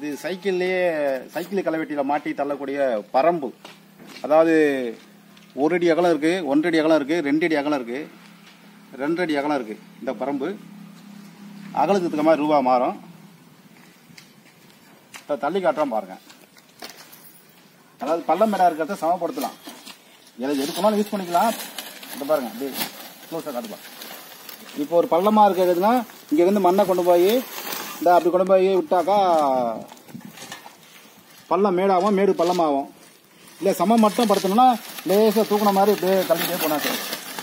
இது சைக்கிள்லேயே சைக்கிள் களைவெட்டியில் மாட்டி தள்ளக்கூடிய பரம்பு அதாவது ஒரு அடி அகலம் இருக்குது ஒன்றரை அடி அகலம் இருக்குது ரெண்டு அடி அகலம் இருக்குது ரெண்டு அடி அகலம் இருக்குது இந்த பரம்பு அகலத்துக்கு தகுந்த மாதிரி ரூபா மாறும் இப்போ தள்ளி காட்டுறோம் பாருங்க அதாவது பள்ளம் மேடா இருக்கிறத சமப்படுத்தலாம் எதை எதுக்குனாலும் யூஸ் பண்ணிக்கலாம் இந்த பாருங்க அப்படியே க்ளோஸாக காட்டுப்பா இப்போ ஒரு பள்ளமாக இருக்கிறதுனா இங்கே இருந்து மண்ணை கொண்டு போய் இந்த அப்படி கொண்டு போய் விட்டாக்கா பள்ளம் மேடாகும் மேடு பள்ளமாகும் இல்லை சமம் மட்டும் படுத்தணும்னா லேசாக தூக்குன மாதிரி இப்படியே தள்ளிட்டே போனா சார்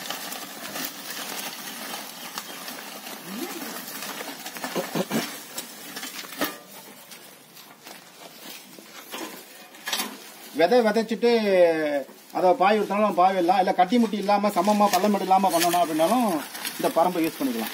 விதை விதைச்சிட்டு அதை பாய் விடுத்தாலும் பாய் விடலாம் இல்லை கட்டி முட்டி இல்லாமல் சமமாக பள்ளம் மேடு இல்லாமல் பண்ணணும் அப்படின்னாலும் இந்த பரம்பை யூஸ் பண்ணிக்கலாம்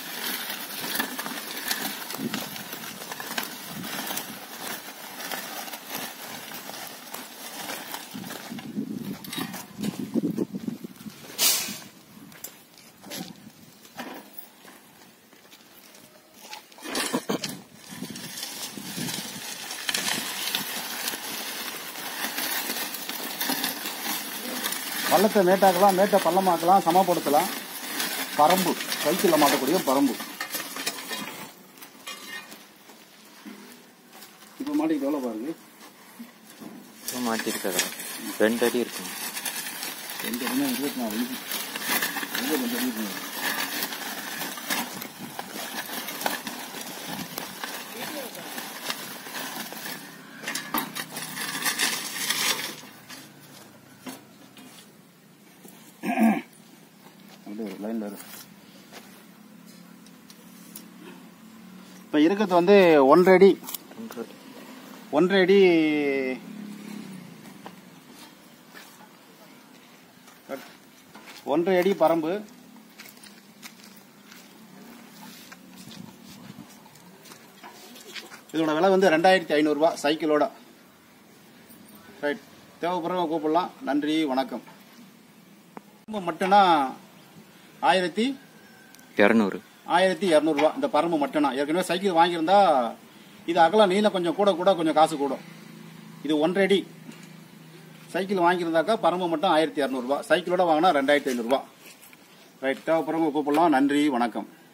பள்ளத்தை மேட்டாக்கலாம் மேட்டை பள்ளமாக்கலாம் சமப்படுத்தலாம் பரம்பு சைக்கிளில் மாட்டக்கூடிய பரம்பு இப்போ மாட்டிக்கிட்டு எவ்வளோ பாருங்க இப்போ மாட்டிருக்கதா ரெண்டு அடி இருக்கும் ரெண்டு அடினா இருபத்தி நாலு இன்ச்சு எங்கே ரெண்டு அடி இருக்குங்க அப்படியே ஒரு லைனில் இருக்கு இப்போ இருக்கிறது வந்து ஒன்றரை அடி ரெண்டு அடி. ஒன்றரை அடி ஒன்றரை அடி பரம்பு இதோட விலை வந்து ரெண்டாயிரத்தி ஐநூறுரூவா சைக்கிளோட ரைட் தேவைப்படுறவங்க கூப்பிடலாம் நன்றி வணக்கம் பரம்பு மட்டும்னா ஆயிரத்தி இரநூறு ஆயிரத்தி இரநூறுவா இந்த பரம்பு மட்டும்னா ஏற்கனவே சைக்கிள் வாங்கியிருந்தா இது அகலம் நீளம் கொஞ்சம் கூட கூட கொஞ்சம் காசு கூடும் இது ஒன்றரை அடி சைக்கிள் வாங்கியிருந்தாக்கா பரம்பு மட்டும் ஆயிரத்தி இரநூறுபா சைக்கிளோட வாங்கினா ரெண்டாயிரத்தி ஐநூறுரூவா ரைட் தேவைப்படுறவங்க கூப்பிடலாம் நன்றி வணக்கம்